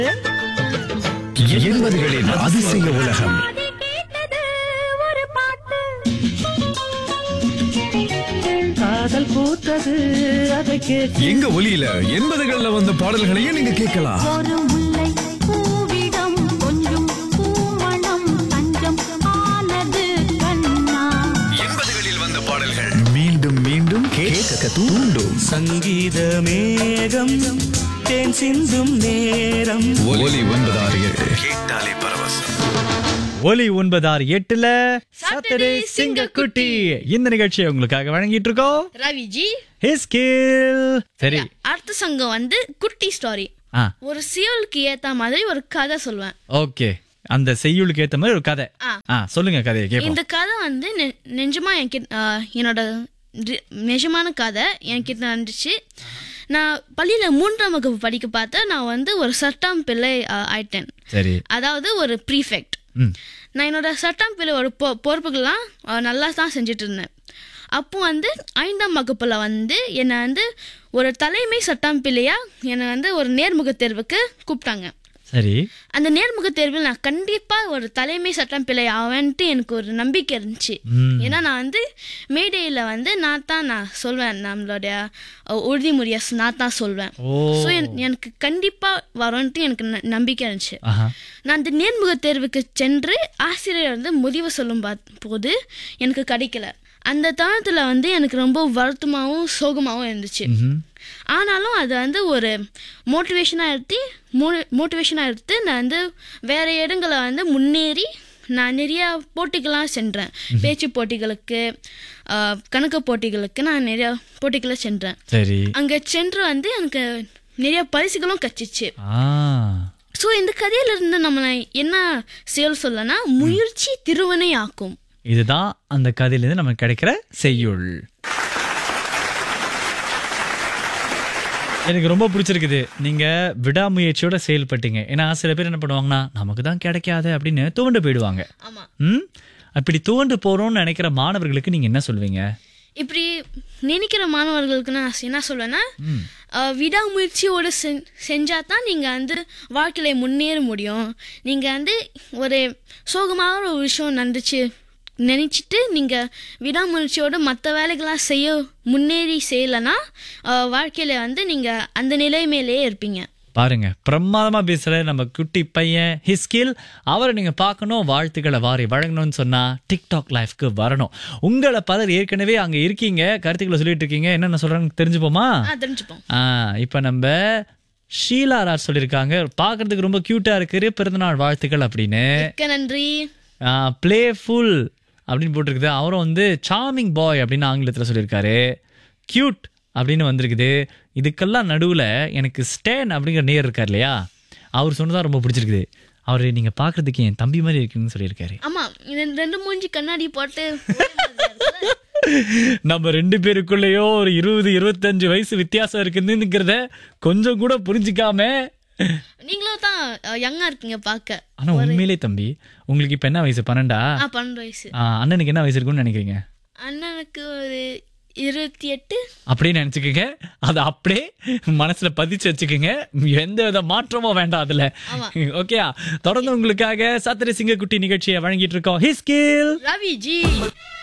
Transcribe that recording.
எண்பதுகளின் அதிசய உலகம் அது கேட்டது ஒரு பாட்டு காதல் பூத்தது அதை கேட்டு எங்க ஒலியில எண்பதுகள்ல வந்த பாடல்களையும் நீங்க கேட்கலாம் ஒரு முல்லை பூவிடம் கொஞ்சம் பூமணம் தஞ்சம் ஆனது கண்ணா எண்பதுகளில் வந்த பாடல்கள் மீண்டும் மீண்டும் கேட்க தூண்டும் சங்கீத மேகம் தேன் சிந்தும் நேரம் ஒலி ஒன்பதாறு எட்டு கேட்டாலே பரவசம் ஒலி ஒன்பதாறு எட்டுல சாட்டர்டே சிங்க குட்டி இந்த நிகழ்ச்சியை உங்களுக்காக வழங்கிட்டு இருக்கோம் ரவிஜி ஹிஸ்கில் சரி அடுத்த சங்கம் வந்து குட்டி ஸ்டாரி ஆ ஒரு சியலுக்கு ஏத்த மாதிரி ஒரு கதை சொல்லுவேன் ஓகே அந்த செய்யுளுக்கு ஏத்த மாதிரி ஒரு கதை ஆ. ஆ சொல்லுங்க கதையை கேட்போம் இந்த கதை வந்து நெ- நிஜமா என்கிட்ட ஆ, என்னோட ரி- நிஜமான கதை என்கிட்ட நடந்துச்சு நான் பள்ளியில மூன்றாம் வகுப்பு படிக்க பார்த்தா நான் வந்து ஒரு சட்டம் பிள்ளை ஆ, ஆயிட்டேன் சரி அதாவது ஒரு ப்ரீஃபெக்ட் ம் நான் என்னோட சட்டம் பிள்ளை ஒரு பொ பொறுப்புகள்லாம் ஆ, நல்லா தான் செஞ்சுட்டு இருந்தேன் அப்போ வந்து ஐந்தாம் வகுப்புல வந்து என்னை வந்து ஒரு தலைமை சட்டம் பிள்ளையா என்னை வந்து ஒரு நேர்முக தேர்வுக்கு கூப்பிட்டாங்க சரி அந்த நேர்முக தேர்வில் நான் கண்டிப்பா ஒரு தலைமை சட்டம் பிள்ளை ஆவேன்ட்டு எனக்கு ஒரு நம்பிக்கை இருந்துச்சு ம். ஏன்னா நான் வந்து மேடையில் வந்து நான் தான் நான் சொல்வேன் நம்மளுடைய அஹ், உறுதிமொழியை நான் தான் சொல்வேன் ஓ ஸோ எனக்கு கண்டிப்பா வரும்ன்ட்டு எனக்கு ந- நம்பிக்கை இருந்துச்சு ஆஹா நான் அந்த நேர்முக தேர்வுக்கு சென்று ஆசிரியர் வந்து முடிவு சொல்லும் பா- போது எனக்கு கிடைக்கல அந்த தருணத்தில் வந்து எனக்கு ரொம்ப வருத்தமாகவும் சோகமாகவும் இருந்துச்சு ம்ஹும். ஆனாலும் அது வந்து ஒரு மோட்டிவேஷனாக எடுத்து மோ மோட்டிவேஷனாக எடுத்து நான் வந்து வேறு இடங்களை வந்து முன்னேறி நான் நிறையா போட்டிகள்லாம் சென்றேன் பேச்சு போட்டிகளுக்கு ஆஹ், கணக்கு போட்டிகளுக்கு நான் நிறையா போட்டிகளை சென்றேன் சரி அங்கே சென்று வந்து எனக்கு நிறைய பரிசுகளும் கச்சிச்சு ஆ ஸோ இந்த கதையிலிருந்து நம்ம என்ன செயல் சொல்லனா முயற்சி திருவனை ஆக்கும் இதுதான் அந்த கதையிலிருந்து நமக்கு கிடைக்கிற செய்யுள் எனக்கு ரொம்ப பிடிச்சிருக்குது நீங்க விடாமுயற்சியோட செயல்பட்டீங்க ஏன்னா சில பேர் என்ன பண்ணுவாங்கன்னா நமக்கு தான் கிடைக்காது அப்படின்னு துவண்டு போயிடுவாங்க ஆமாம் ம் அப்படி துவண்டு போறோம்னு நினைக்கிற மாணவர்களுக்கு நீங்க என்ன சொல்வீங்க இப்படி நினைக்கிற மாணவர்களுக்கு நான் என்ன சொல்வேன்னா அஹ், விடாமுயற்சியோடு செஞ் செஞ்சால் தான் நீங்கள் வந்து வாழ்க்கையில் முன்னேற முடியும் நீங்கள் வந்து ஒரு சோகமான ஒரு விஷயம் நடந்துச்சு நினச்சிட்டு நீங்கள் விடாமுயற்சியோடு மற்ற வேலைகள்லாம் செய்ய முன்னேறி செய்யலைன்னா வாழ்க்கையில் வந்து நீங்கள் அந்த நிலைமையிலேயே இருப்பீங்க பாருங்க பிரமாதமா பேசுற நம்ம குட்டி பையன் ஹிஸ்கில் அவரை நீங்க பார்க்கணும் வாழ்த்துக்களை வாரி வழங்கணும்னு சொன்னா டிக்டாக் லைஃப்க்கு வரணும் உங்களை பலர் ஏற்கனவே அங்க இருக்கீங்க கருத்துக்களை சொல்லிட்டு இருக்கீங்க என்னென்ன சொல்றாங்க தெரிஞ்சுப்போமா ஆ தெரிஞ்சுப்போம் ஆ இப்போ நம்ம ஷீலா ராஜ் சொல்லியிருக்காங்க பார்க்கறதுக்கு ரொம்ப கியூட்டா இருக்கு பிறந்தநாள் வாழ்த்துக்கள் அப்படின்னு மிக்க நன்றி பிளேஃபுல் அப்படின்னு போட்டிருக்குது அவரும் வந்து சார்மிங் பாய் அப்படின்னு ஆங்கிலத்தில் சொல்லியிருக்காரு கியூட் அப்படின்னு வந்திருக்குது இதுக்கெல்லாம் நடுவில் எனக்கு ஸ்டேன் அப்படிங்கிற நேர் இருக்கார் இல்லையா அவர் சொன்னதான் ரொம்ப பிடிச்சிருக்குது அவர் நீங்கள் பார்க்கறதுக்கு என் தம்பி மாதிரி இருக்குன்னு சொல்லியிருக்காரு ஆமாம் இது ரெண்டு மூஞ்சி கண்ணாடி போட்டு ஒரே மாதிரியா இருக்குல்ல? நம்ம ரெண்டு பேருக்குள்ளேயோ ஒரு இருபது இருபத்தஞ்சு வயசு வித்தியாசம் இருக்குதுங்கிறத கொஞ்சம் கூட புரிஞ்சுக்காம நீங்களும் தான் யங்கா இருக்கீங்க பார்க்க ஆனா உண்மையிலே தம்பி உங்களுக்கு இப்ப என்ன வயசு பன்னெண்டா ஆ பன்னெண்டு வயசு ஆ, அண்ணனுக்கு என்ன வயசு இருக்கும்னு நினைக்கிறீங்க அண்ணனுக்கு ஒரு இருபத்தி எட்டு அப்படியே நினைச்சுக்கோங்க அதை அப்படியே மனசுல பதிச்சு வச்சுக்கோங்க எந்த வித மாற்றமும் வேண்டாம் அதுல ஓகேயா தொடர்ந்து உங்களுக்காக சாத்திரை சிங்கக்குட்டி நிகழ்ச்சியை வழங்கிட்டு இருக்கோம் ஹிஸ்கில் ரவி ஜி